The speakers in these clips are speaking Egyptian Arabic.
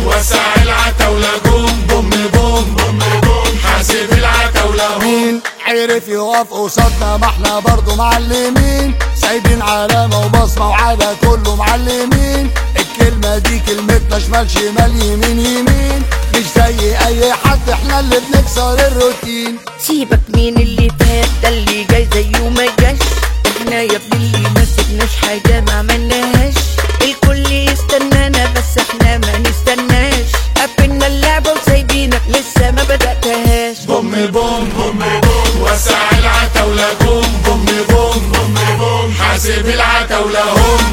وسع العتاولة جم بوم بوم بوم بوم حاسب العتاولة هم مين عرف يقف قصادنا ما احنا برضه معلمين سايبين علامة وبصمة وعلى كله معلمين الكلمة دي كلمتنا شمال شمال يمين يمين مش زي اي حد احنا اللي بنكسر الروتين سيبك مين اللي فات ده اللي جاي زيه ما جاش احنا يا ابني اللي ما سبناش حاجة ما عملناهاش الكل يستنانا بس احنا ما نستناش قفلنا اللعبة وسايبينك لسه ما بدأتهاش بوم بوم بوم بوم وسع العتاولة جم بوم بوم بوم بوم حاسب العتاولة هم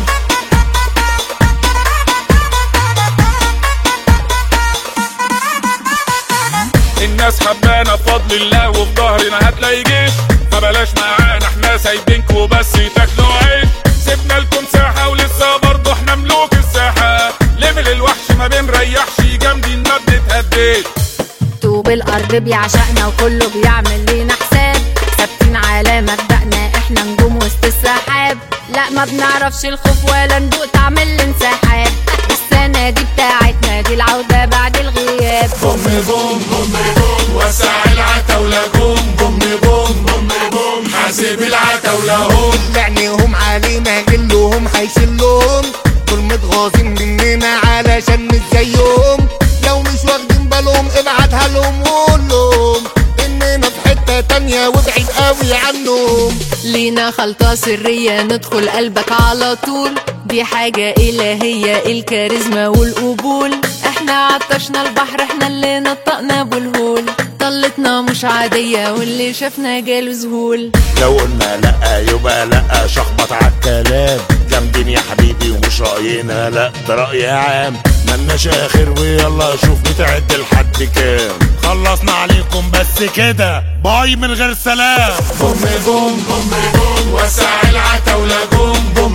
الناس حبانا بفضل الله وفي ظهرنا هتلاقي جيش فبلاش معانا احنا سايبينكوا بس تاكلوا عيش سيبنا لكم ساحة ولسه برضه احنا ملوك الساحة ليفل الوحش ما بنريحش جامدين ما بنتهديش طوب الارض بيعشقنا وكله بيعمل لينا حساب ثابتين على مبدأنا احنا نجوم وسط السحاب لا ما بنعرفش الخوف ولا ندوق طعم الانسحاب السنة دي بتاعتنا دي العودة بعد الغياب بوم بوم بوم بوم وسع العتاولة جم بوم بوم بوم بوم حاسب العتاولة هم لعنيهم علينا جلهم هيشلهم دول متغاظين مننا علشان مش زيهم لو مش واخدين بالهم ابعتها لهم وقول لهم اننا في حتة تانية وابعد قوي عنهم لينا خلطة سرية ندخل قلبك على طول دي حاجة إلهية الكاريزما والقبول احنا عطشنا البحر احنا اللي نطقنا بالهول طلتنا مش عادية واللي شافنا جاله ذهول لو قلنا لا يبقى لا شخبط عالكلام جامدين يا حبيبي ومش رأينا لا ده رأي عام ملناش اخر ويلا شوف بتعد لحد كام خلصنا عليكم بس كده باي من غير سلام بوم بوم بوم بوم وسع العتاولة جم بوم